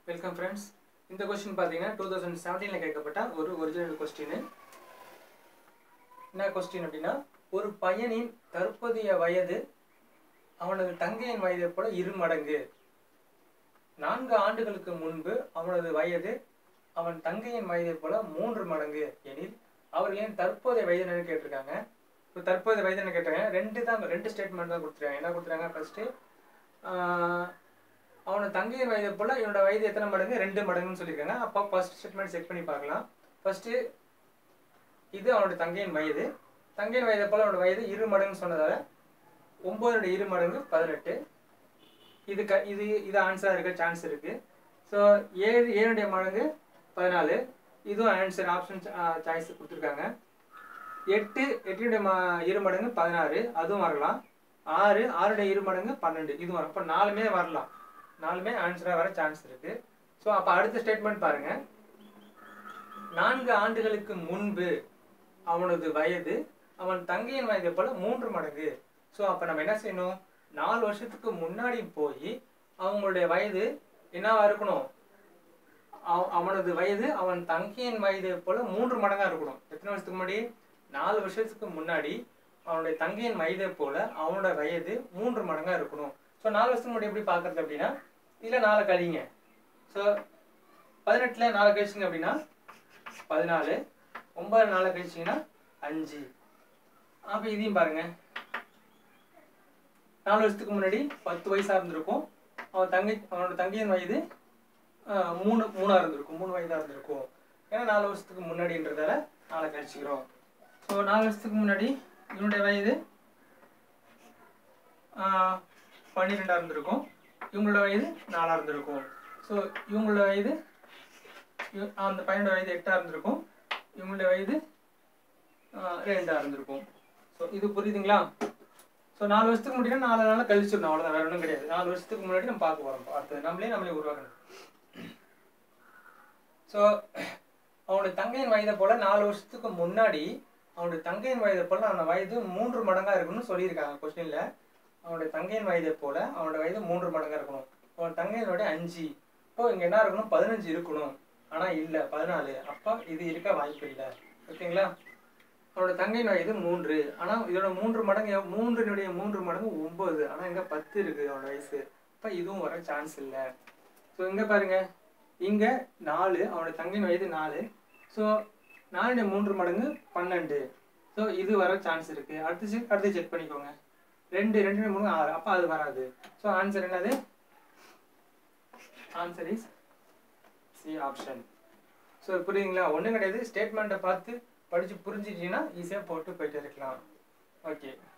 welcome friends இந்த question பார்த்தீங்கன்னா two thousand செவன்டீனில் கேட்கப்பட்ட ஒரு ஒரிஜினல் கொஸ்டின் என்ன கொஸ்டின் அப்படின்னா ஒரு பையனின் தற்போதைய வயது அவனது தங்கையின் வயதை போல இரு மடங்கு நான்கு ஆண்டுகளுக்கு முன்பு அவனது வயது அவன் தங்கையின் வயதை போல மூன்று மடங்கு எனில் அவர்களின் தற்போதைய வயது என்னன்னு கேட்டிருக்காங்க இப்போ தற்போதைய வயது என்ன கேட்டிருக்காங்க ரெண்டு தான் ரெண்டு ஸ்டேட்மெண்ட் தான் கொடுத்துருக்காங்க என்ன கொடுத்துருக்காங்க ஃபர்ஸ்ட்டு அவனோட தங்கையின் வயதை போல இவனோட வயது எத்தனை மடங்கு ரெண்டு மடங்குன்னு சொல்லியிருக்காங்க அப்போ ஃபர்ஸ்ட் ஸ்டேட்மெண்ட் செக் பண்ணி பார்க்கலாம் ஃபர்ஸ்ட்டு இது அவனோட தங்கையின் வயது தங்கையின் வயதை போல அவனோட வயது இரு மடங்குன்னு சொன்னதால ஒம்போதோட இரு மடங்கு பதினெட்டு இது க இது இது ஆன்சராக இருக்க சான்ஸ் இருக்கு ஸோ ஏழு ஏழுடைய மடங்கு பதினாலு இதுவும் ஆன்சர் ஆப்ஷன் சாய்ஸ் கொடுத்துருக்காங்க எட்டு எட்டுடைய ம இரு மடங்கு பதினாறு அதுவும் வரலாம் ஆறு ஆறுடைய இரு மடங்கு பன்னெண்டு இதுவும் வரும் அப்போ நாலுமே வரலாம் நாலுமே ஆன்சராக வர சான்ஸ் இருக்கு ஸோ அப்போ அடுத்த ஸ்டேட்மெண்ட் பாருங்க நான்கு ஆண்டுகளுக்கு முன்பு அவனது வயது அவன் தங்கையின் வயதை போல மூன்று மடங்கு ஸோ அப்போ நம்ம என்ன செய்யணும் நாலு வருஷத்துக்கு முன்னாடி போய் அவங்களுடைய வயது என்னவா இருக்கணும் அவ- அவனது வயது அவன் தங்கையின் வயதை போல மூன்று மடங்கா இருக்கணும் எத்தனை வருஷத்துக்கு முன்னாடி நாலு வருஷத்துக்கு முன்னாடி அவனுடைய தங்கையின் வயதை போல அவனோட வயது மூன்று மடங்கா இருக்கணும் ஸோ நாலு வருஷத்துக்கு முன்னாடி எப்படி பார்க்கறது அப்படின்னா இதில் நாலு கழிங்க ஸோ பதினெட்டுல நாலு கழிச்சிங்க அப்படின்னா பதினாலு ஒன்பது நாலு கழிச்சிங்கன்னா அஞ்சு அப்போ இதையும் பாருங்க நாலு வருஷத்துக்கு முன்னாடி பத்து வயசா இருந்திருக்கும் அவன் தங்கை அவனோட தங்கையின் வயது ஆஹ், மூணு மூணா இருந்திருக்கும் மூணு வயதா இருந்திருக்கும் ஏன்னா நாலு வருஷத்துக்கு முன்னாடின்றதால நாளை கழிச்சுக்கிறோம் ஸோ நாலு வருஷத்துக்கு முன்னாடி இவனுடைய வயது ஆஹ், பன்னிரெண்டா இருந்திருக்கும் இவங்களோட வயது நாலா இருந்திருக்கும் ஸோ இவங்களோட வயது இவ- அந்த பையனோட வயது எட்டா இருந்திருக்கும் இவங்களுடைய வயது ஆஹ், ரெண்டா இருந்திருக்கும் ஸோ இது புரியுதுங்களா ஸோ நாலு வருஷத்துக்கு முன்னாடி நாலு நாள் கழிச்சிடணும் அவ்வளோதான் வேற ஒன்றும் கிடையாது நாலு வருஷத்துக்கு முன்னாடி நம்ம பார்க்க போகிறோம் அடுத்தது நம்மளே நம்மளே உருவாக்கணும் ஸோ அவனுடைய தங்கையின் வயதை போல நாலு வருஷத்துக்கு முன்னாடி அவனுடைய தங்கையின் வயதை போல அவனோட வயது மூன்று மடங்கா இருக்கணும்னு சொல்லியிருக்காங்க கொஸ்டின்ல அவனுடைய தங்கையின் வயதை போல அவனோட வயது மூன்று மடங்கா இருக்கணும் அவன் தங்கையின் வயது அஞ்சு இப்போ இங்க என்ன இருக்கணும் பதினஞ்சு இருக்கணும் ஆனா இல்ல பதினாலு அப்போ இது இருக்க வாய்ப்பு இல்லை ஓகேங்களா அவனோட தங்கையின் வயது மூன்று ஆனா இதோட மூன்று மடங்கு எவ்- மூன்றினுடைய மூன்று மடங்கு ஒன்பது ஆனா இங்க பத்து இருக்கு அவனோட வயசு அப்ப இதுவும் வர சான்ஸ் இல்லை ஸோ இங்க பாருங்க இங்க நாலு அவனோட தங்கையின் வயது நாலு ஸோ நாலுடைய மூன்று மடங்கு பன்னெண்டு ஸோ இது வர சான்ஸ் இருக்கு அடுத்து செக் அடுத்து செக் பண்ணிக்கோங்க ரெண்டு ரெண்டு மூணு ஆறு அப்போ அது வராது ஸோ ஆன்சர் என்னது answer is C option so புரியுதுங்களா ஒன்றும் கிடையாது ஸ்டேட்மெண்ட்டை பார்த்து படித்து புரிஞ்சிட்டீங்கன்னா ஈஸியாக போட்டு போயிட்டு இருக்கலாம் ஓகே